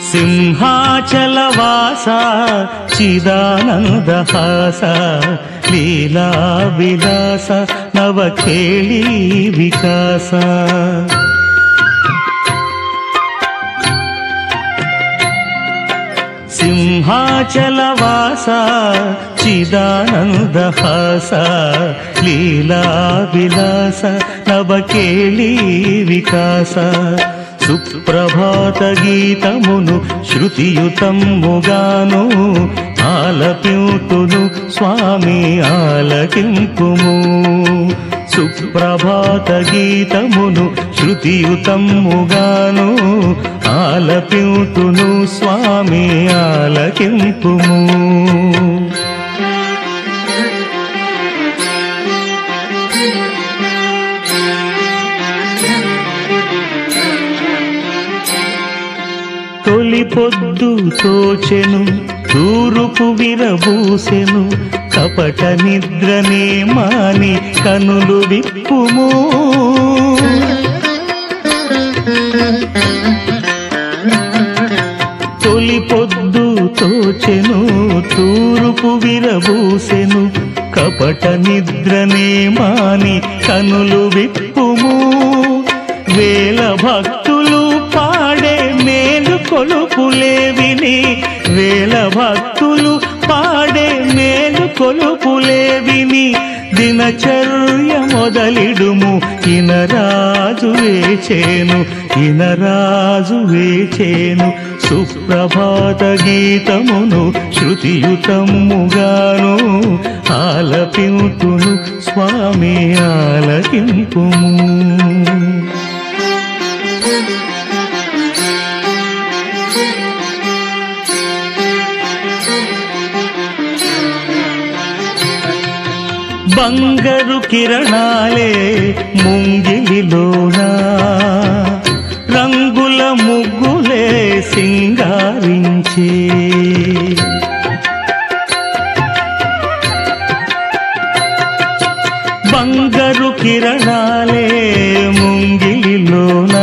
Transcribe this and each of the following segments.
సింహాచలవాస చిదానందహాస లీలా విలాస నవఖేళీ వికాస సింహాచలవాస చిదానందహాస లీలా విలాస నవకేళీ వికాస సుప్రభాత గీతమును శృతియుతమ్ముగాను ఆలపింతును స్వామి ఆలకింపుము సుప్రభాత గీతమును శృతియుతమ్ముగాను ఆలపింతును స్వామి ఆలకింపుము తొలి పొద్దు తోచెను తూరుపు విరబూసెను కపట నిద్రనే మాని కనులు విప్పుము తొలి పొద్దు తోచెను తూరుపు విరబూసెను కపట నిద్రనే మాని కనులు విప్పుము వేల భక్తులు పాడే మేలు కొలుపులే విని వేల భక్తులు పాడే మేలు కొలుపులే విని దినచర్య మొదలిడుము ఇనరాజు వేచేను ఇనరాజు వేచేను సుప్రభాత గీతమును శృతియుతముగాను ఆలపింతును స్వామి ఆలకింపుము బంగారు కిరణాలే ముంగిలిలోనా రంగుల ముగ్గులే సింగారించి బంగారు కిరణాలే ముంగిలిలోనా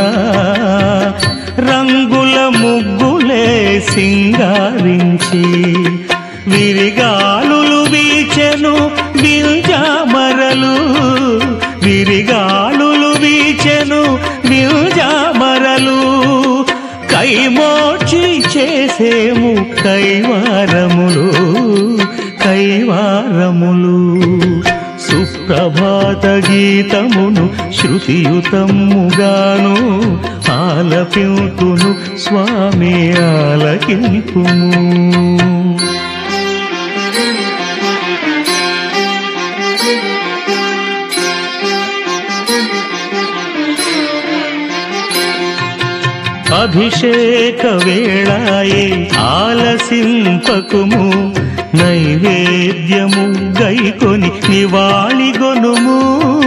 రంగుల ముగ్గులే సింగారించి విరిగాలులు వీచెను విల్జామరలు విరిగాలులు వీచెను విల్జామరలు కైమోచి చేసేము కైవారములు కైవారములు సుప్రభాత గీతమును శృతియుతముగాను ఆలపింతును స్వామి ఆలకింపుము అభిషేక వేళాయే ఆలసింపకుము నైవేద్యము గైకొని నివాళిగొనుము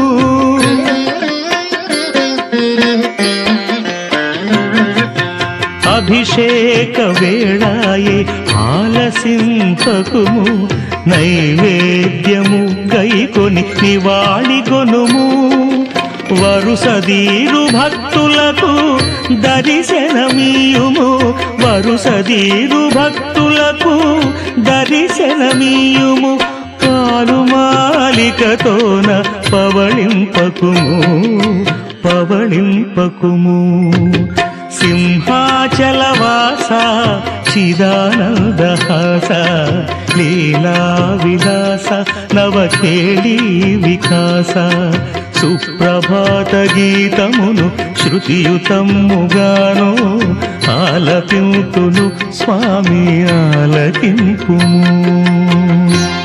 అభిషేక వేళాయే ఆలసింపకుము నైవేద్యము గైకొని నివాళిగొనుము వరుసదీరు భక్తులకు దర్శనమీయుము వరుసదీరు భక్తులకు దర్శనమీయుము పాలుమాలికతోన పవళింపకుము పవళింపకుము సింహాచలవాస చిదానందహాస లీలా విలాస నవఖేళీ వికాస సుప్రభాత గీతమును శృతియుతముగాను ఆలపింతును స్వామి ఆలకింపుము